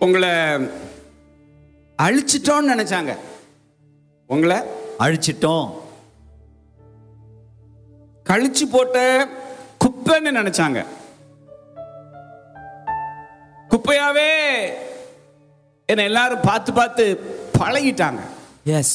உங்களை அழிச்சிட்டோன்னு நினைச்சாங்க உங்களை அழிச்சிட்டோம் கழிச்சு போட்ட குப்பைன்னு நினைச்சாங்க குப்பையாவே என்னை எல்லாரும் பார்த்து பார்த்து பழகிட்டாங்க எஸ்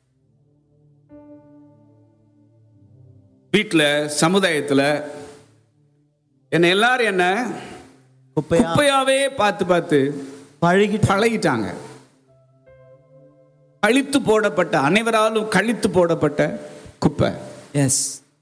வீட்டில் சமுதாயத்தில் என்னை எல்லாரும் என்ன குப்பையா குப்பையாவே பார்த்து பார்த்து பழகிட்டு பழகிட்டாங்க கழித்து போடப்பட்ட அனைவராலும் கழித்து போடப்பட்ட குப்பை எஸ்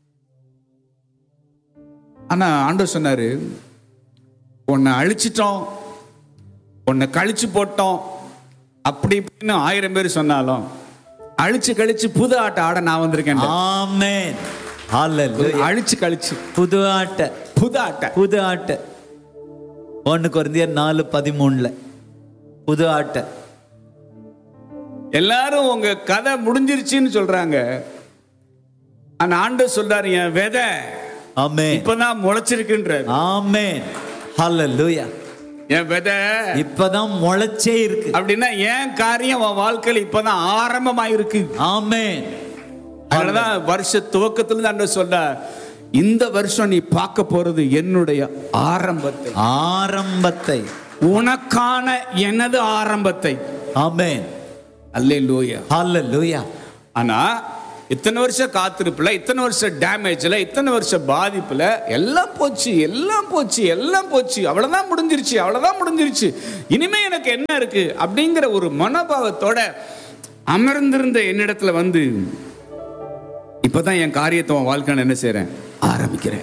ஆனா ஆண்டவர் சொன்னாரு உன்னை அழிச்சிட்டோம் உன்னை கழிச்சு போட்டோம் அப்படி இப்படின்னு ஆயிரம் பேர் சொன்னாலும் அழிச்சு கழிச்சு புது ஆட்ட ஆட நான் வந்திருக்கேன் ஆமென் ஹalleluya அழிச்சு கழிச்சு புது ஆட்ட புது ஆட்ட புது ஆட்ட ஒன்று குறைந்தியர் நாலு பதிமூணுல புது ஆட்ட எல்லாரும் உங்க கதை முடிஞ்சிருச்சுன்னு சொல்றாங்க ஆனா ஆண்டவர் சொல்றாரு என் விதை ஆமென் இப்பதான் முளைச்சிருக்குன்றாரு ஆமென் ஹalleluya என் விதை இப்பதான் முளைச்சே இருக்கு அப்படின்னா என் காரியம் உன் வாழ்க்கையில இப்பதான் ஆரம்பமாயிருக்கு ஆமென் அதனாலதான் வருஷ துவக்கத்துல இருந்து ஆண்டவர் சொல்றார் இந்த வருஷம் நீ பார்க்க போறது என்னுடைய ஆரம்பத்தை ஆரம்பத்தை உனக்கான எனது ஆரம்பத்தை ஆமென் அல்லே லூயா ஹalleluya ஆனா இத்தனை வருஷம் காத்திருப்புல இத்தனை வருஷம் டேமேஜ்ல இத்தனை வருஷம் பாதிப்புல எல்லாம் போச்சு எல்லாம் போச்சு எல்லாம் போச்சு அவ்வளவுதான் முடிஞ்சிருச்சு அவ்வளவுதான் முடிஞ்சிருச்சு இனிமே எனக்கு என்ன இருக்கு அப்படிங்கிற ஒரு மனோபாவத்தோட அமர்ந்திருந்த என்னிடத்துல வந்து இப்பதான் என் காரியத்தை உன் வாழ்க்கை என்ன செய்றேன் ஆரம்பிக்கிறேன்